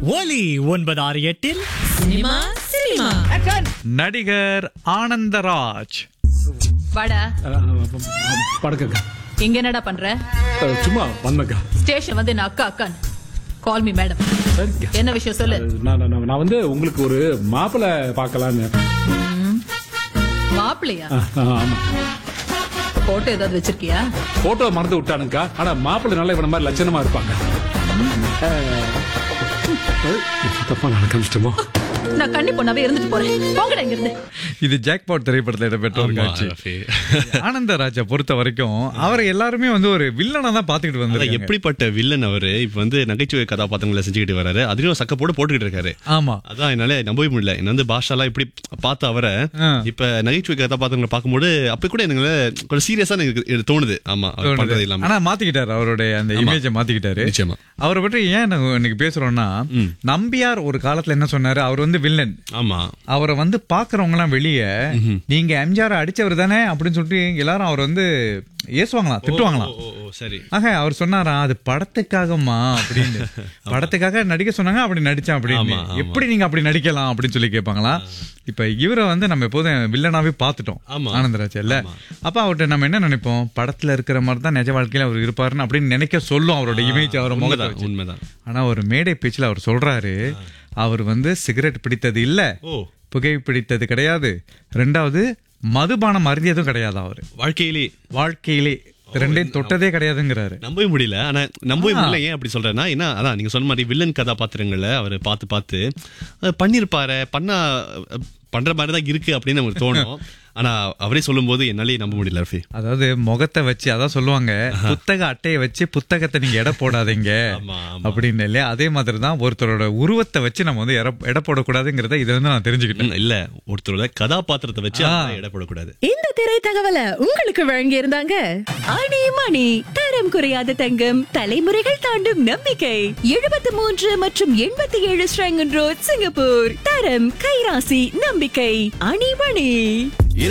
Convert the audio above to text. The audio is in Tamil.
ஒலி ஒன்பது ஆறு எட்டில் சினிமா சினிமா நடிகர் ஆனந்தராஜ் வாடா படக்கக்கா இங்க என்னடா பண்ற அஹ், சும்மா வந்தக்கா ஸ்டேஷன் வந்து என்ன அக்கா அக்கான் கால் மீ மேடம் சரிக்கா என்ன விஷயம் சொல்லு நான் நான் நான் வந்து உங்களுக்கு ஒரு மாப்பிள்ளை பார்க்கலான்னு மாப்பிள்ளையா அஹ், அஹ், ஆமா போட்டோ ஏதாவது வச்சிருக்கியா போட்டோ மறந்து விட்டானுக்கா ஆனா மாப்பிள்ளை நல்ல இவன மாதிரி லட்சணமா இருப்பாங்க அஹ், அஹ், தப்பா நான் காமிச்சிட்டோமோ நான் கண்ணி பொண்ணாவே இருந்துட்டு போறேன் போங்கடா இங்க இருந்து இது ஜாக்பாட் திரைப்படத்தில் இடம்பெற்ற ஒரு ஆமா, காட்சி ரஃபி. ஆனந்தராஜை பொறுத்த வரைக்கும் அவரை எல்லாருமே வந்து ஒரு வில்லனா தான் பாத்துக்கிட்டு அதான் வந்து எப்படிப்பட்ட வில்லன் அவரு இப்ப வந்து நகைச்சுவை கதாபாத்திரங்களை செஞ்சுக்கிட்டு வராரு அதுலயும் சக்கப்போட போட்டுக்கிட்டு இருக்காரு ஆமா அதான் என்னால நம்பவே முடியல என்ன வந்து பாஷாலாம் இப்படி பார்த்த அவரை ஆ. இப்ப நகைச்சுவை கதாபாத்திரங்களை பார்க்கும்போது அப்ப கூட எனக்கு கொஞ்சம் சீரியஸா எனக்கு இது தோணுது ஆமா அவர் பண்றது இல்லாம ஆனா மாத்திக்கிட்டாரு அவருடைய அந்த இமேஜை மாத்திக்கிட்டாரு நிச்சயமா அவரை பற்றி ஏன் நாங்க இன்னைக்கு பேசுறோம்னா நம்பியார் ஒரு காலத்துல என்ன சொன்னாரு அவர் வந்து வில்லன் ஆமா அவரை வந்து பாக்குறவங்க எல்லாம் வெளியே நீங்க எம்ஜிஆர் அடிச்சவர் தானே அப்படின்னு சொல்லிட்டு எல்லாரும் அவர் வந்து ஏசுவாங்களாம் திட்டுவாங்களாம் ஓ, ஓ, சரி ஆக அவர் சொன்னாரா அது படத்துக்காகமா அப்படின்னு படத்துக்காக நடிக்க சொன்னாங்க அப்படி நடிச்சேன் அப்படின்னு ஆமா, ஆமா. எப்படி நீங்க அப்படி நடிக்கலாம் அப்படின்னு சொல்லி கேட்பாங்களா இப்ப இவரை வந்து நம்ம எப்போதும் வில்லனாவே பார்த்துட்டோம் ஆமா. ஆனந்தராஜ் இல்ல அப்ப அவர்கிட்ட நம்ம என்ன நினைப்போம் படத்துல இருக்கிற மாதிரி தான் நிஜ வாழ்க்கையில அவர் இருப்பாருன்னு அப்படின்னு நினைக்க சொல்லும் அவரோட இமேஜ் அவர் முகத்தை உண்மைதான் வச்சு. உண்மைதான் ஆனா ஒரு மேடை பேச்சுல அவர் சொல்றாரு அவர் வந்து சிகரெட் பிடித்தது இல்ல ஓ புகை பிடித்தது கிடையாது ரெண்டாவது மதுபானம் அருந்தியதும் கிடையாது அவரு வாழ்க்கையிலே வாழ்க்கையிலே ரெண்டையும் தொட்டதே கிடையாதுங்கிறாரு நம்பவே முடியல ஆனா நம்பவே முடியல ஏன் அப்படி சொல்றேன்னா ஏன்னா அதான் நீங்க சொன்ன மாதிரி வில்லன் கதாபாத்திரங்களை அவர் பார்த்து பார்த்து அஹ், பண்ணிருப்பாரு பண்ணா அஹ், பண்ற மாதிரி தான் இருக்கு அப்படின்னு நமக்கு தோணும் ஆனா அவரே சொல்லும்போது என்னாலே நம்ப முடியல ரஃபி அதாவது முகத்தை வச்சு அதான் சொல்லுவாங்க புத்தக அட்டையை வச்சு புத்தகத்தை நீங்க எடை போடாதீங்க ஆமா, ஆமா. அப்படின்னு இல்லையா அதே மாதிரி தான் ஒருத்தரோட உருவத்தை வச்சு நம்ம வந்து எடை- எடை போடக்கூடாதுங்கிறத இதுல இருந்து நான் தெரிஞ்சுக்கிட்டேன் ம், இல்ல ஒருத்தரோட கதாபாத்திரத்தை வச்சு அவரை இடப்படக்கூடாது இந்த திரை தகவலை உங்களுக்கு வழங்கி இருந்தாங்க அணி மணி தரம் குறையாத தங்கம் தலைமுறைகள் தாண்டும் நம்பிக்கை எழுபத்தி மூன்று மற்றும் எண்பத்தி ஏழு ஸ்ரங்கன் ரோட் சிங்கப்பூர் தரம் கைராசி நம்பிக்கை அணி மணி